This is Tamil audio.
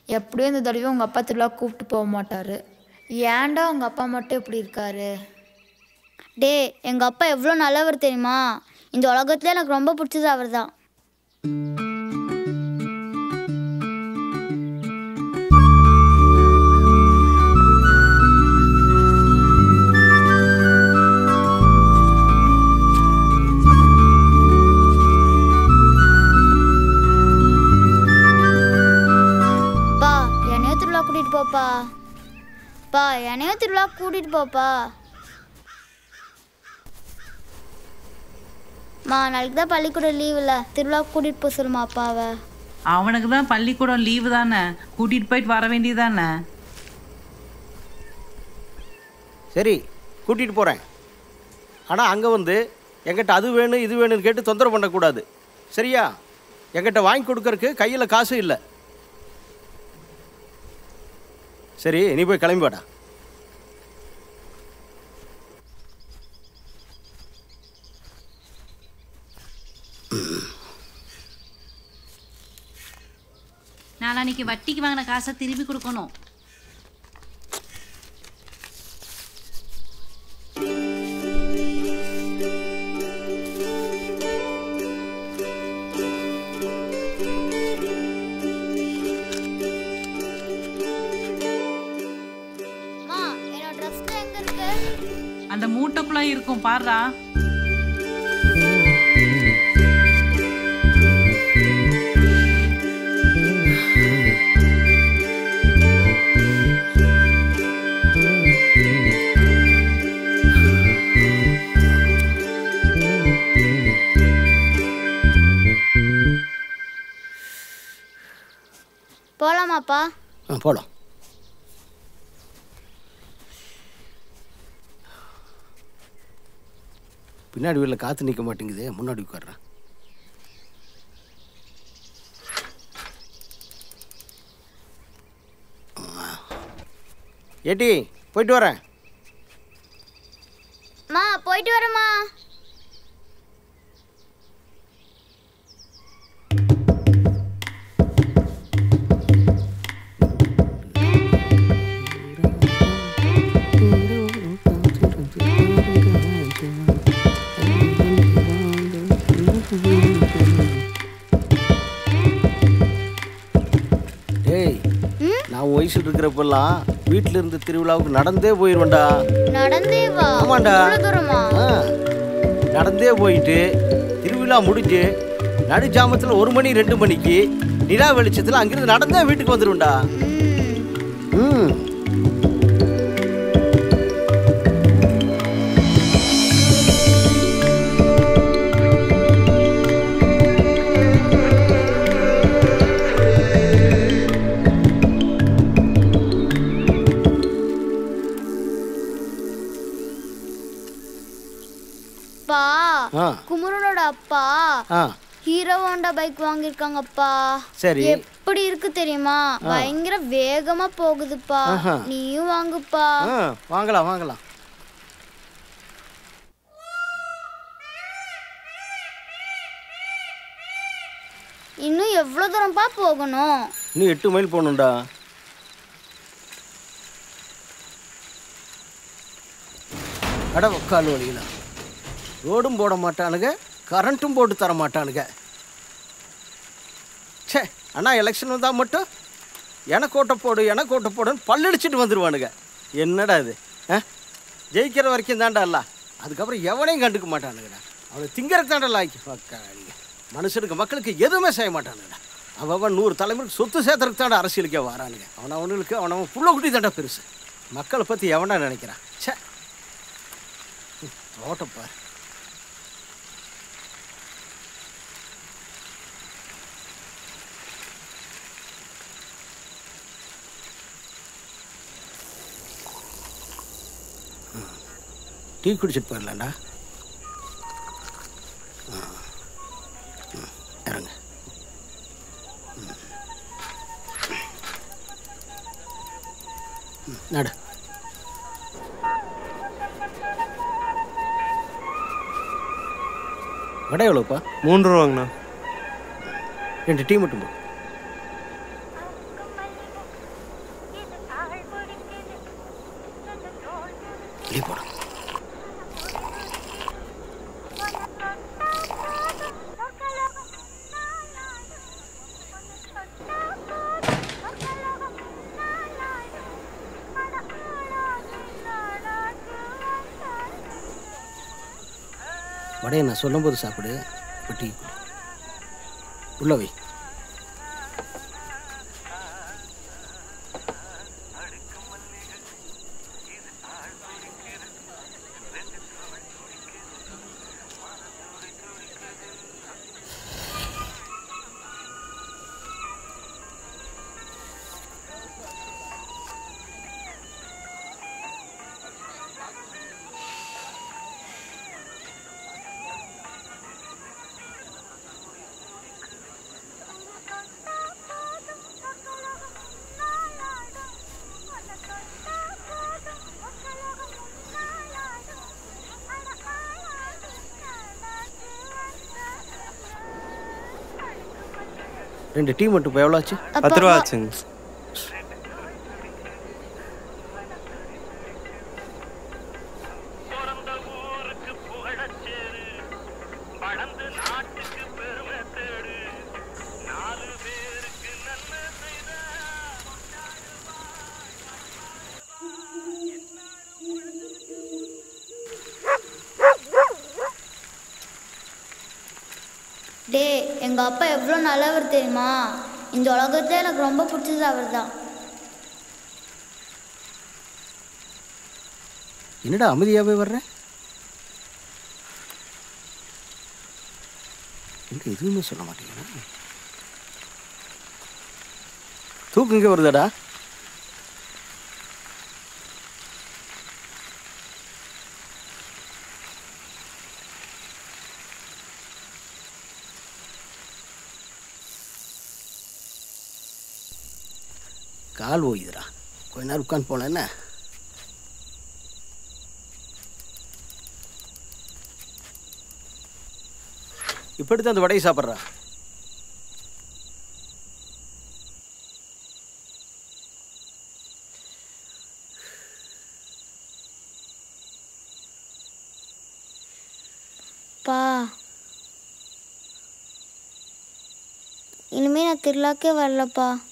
எப்படியும் இந்த தடவை உங்கள் அப்பா திருவிழா கூப்பிட்டு போக மாட்டார் ஏன்டா உங்கள் அப்பா மட்டும் இப்படி இருக்காரு டே எங்கள் அப்பா எவ்வளோ நல்லவர் தெரியுமா இந்த உலகத்துல எனக்கு ரொம்ப பிடிச்சது அவர் தான் பா என்னையும் திருவிழா கூட்டிகிட்டு போப்பா பா என்னையும் திருவிழா கூட்டிகிட்டு போப்பா மா நாளைக்கு தான் பள்ளிக்கூடம் லீவில் திருவிழா கூட்டிகிட்டு போக சொல்லுமா அப்பாவை அவனுக்கு தான் பள்ளிக்கூடம் லீவு தானே கூட்டிட்டு போயிட்டு வர வேண்டியதானே சரி கூட்டிகிட்டு போகிறேன் ஆனால் அங்கே வந்து என்கிட்ட அது வேணும் இது வேணும்னு கேட்டு தொந்தரவு பண்ணக்கூடாது சரியா என்கிட்ட வாங்கி கொடுக்கறக்கு கையில் காசு இல்லை சரி நீ போய் கிளம்பி வாடா நாளான்னைக்கு வட்டிக்கு வாங்கின காசை திருப்பி கொடுக்கணும் மா என்னோட ட்ரெஸ் எங்க இருக்கு அந்த மூட்டைக்குள்ள இருக்கும் பாருடா போலாமாப்பா ஆ போகலாம் பின்னாடி வீட்டில் காற்று நிற்க மாட்டேங்குது முன்னாடி உட்கார்றேன் ஏட்டி போயிட்டு வரேன் மா போயிட்டு வரேம்மா டேய் நான் வயசில் இருக்கிறப்பெல்லாம் வீட்டில் இருந்து திருவிழாவுக்கு நடந்தே போயிடுவேன்டா நடந்தே வா ஆமாண்டா இவ்வளவு தூரமா ஆ நடந்தே போயிட்டு திருவிழா முடிஞ்சு நடு ஜாமத்தில் ஒரு மணி ரெண்டு மணிக்கு நிலா வெளிச்சத்தில் அங்கிருந்து நடந்தே வீட்டுக்கு வந்துடுவேன்டா ம் அப்பா ஆ குமரனோட அப்பா ஆ ஹீரோ ஹோண்டா பைக் வாங்கியிருக்காங்கப்பா சரி எப்படி இருக்கு தெரியுமா பயங்கர வேகமா போகுதுப்பா ஆஹா. நீயும் வாங்குப்பா ஆ வாங்கலாம் வாங்கலாம் இன்னும் எவ்வளவு தூரம்ப்பா போகணும் இன்னும் எட்டு மைல் போகணும்டா அட உக்கால் வழியில ரோடும் போட மாட்டானுங்க கரண்ட்டும் போட்டு தர மாட்டானுங்க ச்சே அண்ணா எலெக்ஷன் வந்தால் மட்டும் எனக்கு ஓட்ட போடு எனக்கு ஓட்ட போடுன்னு பல்லடிச்சிட்டு வந்துடுவானுங்க என்னடா இது ஆ ஜெயிக்கிற வரைக்கும் தாண்டா இல்ல அதுக்கப்புறம் எவனையும் கண்டுக்க மாட்டானுங்கடா அவனை திங்கிறதுக்கு தாண்டா லாய்க்கு பக்காளிங்க. மனுஷனுக்கு மக்களுக்கு எதுவுமே செய்ய மாட்டானுங்கடா அவன் அவன் நூறு தலைமுறைக்கு சொத்து சேர்த்துறதுக்கு தாண்டா அரசியலுக்கே வரானுங்க அவன் அவனுக்கு அவன் அவன் புள்ள குட்டி தாண்டா பெருசு மக்களை பற்றி எவனா நினைக்கிறான் ச்சே ஓட்டப்பார் டீ குடிச்சிட்டு போயிடலாம்டா ஆ. ம், இறங்க ம். ம், நடு வடை எவ்வளோப்பா மூன்று ரூபாங்கண்ணா ரெண்டு டீ மட்டும் போ வடையை நான் சொல்லும்போது சாப்பிடு இப்போ டீ குடி. உள்ள வை ரெண்டு டீ மட்டும் இப்போ எவ்வளோ ஆச்சு பத்து ரூபா ஆச்சுங்க டேய் எங்கள் அப்பா எவ்வளோ நல்லவர் தெரியுமா இந்த உலகத்துல எனக்கு ரொம்ப பிடிச்சது அவர் தான் என்னடா அமைதியாகவே வர்ற எங்க எதுவுமே சொல்ல மாட்டேங்கிறா தூக்கம் இங்கே வருதாடா கால் ஓய்யுதுடா கொஞ்ச நேரம் உட்காந்து போனேன் என்ன இப்படி தான் அந்த வடையை சாப்பிட்றா பா இனிமே நான் திருவிழாக்கே வரலப்பா